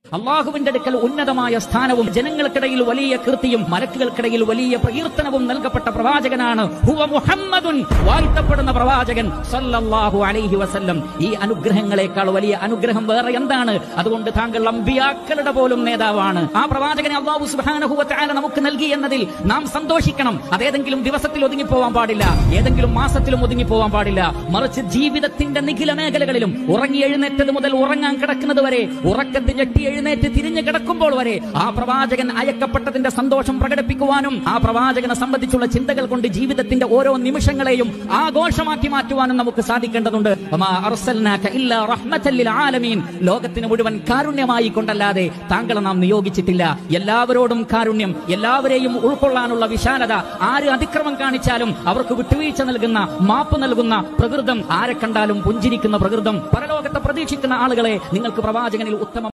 അള്ളാഹുവിന്റെ അടുക്കൽ ഉന്നതമായ സ്ഥാനവും ജനങ്ങൾക്കിടയിൽ വലിയ കീർത്തിയും മലക്കുകൾക്കിടയിൽ വലിയ പ്രകീർത്തനവും നൽകപ്പെട്ട പ്രവാചകനാണ് ഹുവ മുഹമ്മദുൻ വാഴ്ത്തപ്പെടുന്ന പ്രവാചകൻ സല്ലല്ലാഹു അലൈഹി വസല്ലം ഈ അനുഗ്രഹങ്ങളെക്കാൾ വലിയ അനുഗ്രഹം വേറെ എന്താണ് അതുകൊണ്ട് താങ്കൾ അമ്പിയാക്കളുടെ പോലും നേതാവാണ് ആ പ്രവാചകനെ അള്ളാഹു സുബ്ഹാനഹു വ തആല നമുക്ക് നൽകി എന്നതിൽ നാം സന്തോഷിക്കണം അതേതെങ്കിലും ദിവസത്തിൽ ഒതുങ്ങിപ്പോവാൻ പാടില്ല ഏതെങ്കിലും മാസത്തിലും ഒതുങ്ങിപ്പോവാൻ പാടില്ല മറിച്ച് ജീവിതത്തിന്റെ നിഖില മേഖലകളിലും ഉറങ്ങി എഴുന്നേറ്റത് മുതൽ ഉറങ്ങാൻ കിടക്കുന്നത് വരെ ഉറക്കത്തിൽ ഞെട്ടി എഴുന്നേറ്റ് തിരിഞ്ഞു കിടക്കുമ്പോൾ വരെ ആ പ്രവാചകൻ അയക്കപ്പെട്ടതിന്റെ സന്തോഷം പ്രകടിപ്പിക്കുവാനും ആ പ്രവാചകനെ സംബന്ധിച്ചുള്ള ചിന്തകൾ കൊണ്ട് ജീവിതത്തിന്റെ ഓരോ നിമിഷങ്ങളെയും ആഘോഷമാക്കി മാറ്റുവാനും നമുക്ക് സാധിക്കേണ്ടതുണ്ട് വമാ അർസൽനാക ഇല്ലാ റഹ്മത്തൽ ലിൽ ആലമീൻ ലോകത്തിന് മുഴുവൻ കാരുണ്യമായി കൊണ്ടല്ലാതെ താങ്കളെ നാം നിയോഗിച്ചിട്ടില്ല എല്ലാവരോടും കാരുണ്യം എല്ലാവരെയും ഉൾക്കൊള്ളാനുള്ള വിശാലത ആര് അതിക്രമം കാണിച്ചാലും അവർക്ക് വിട്ടുവീഴ്ച നൽകുന്ന മാപ്പ് നൽകുന്ന പ്രകൃതം ആരെ കണ്ടാലും പുഞ്ചിരിക്കുന്ന പ്രകൃതം പരലോകത്തെ പ്രതീക്ഷിക്കുന്ന ആളുകളെ നിങ്ങൾക്ക് പ്രവാചകനിൽ ഉത്തമ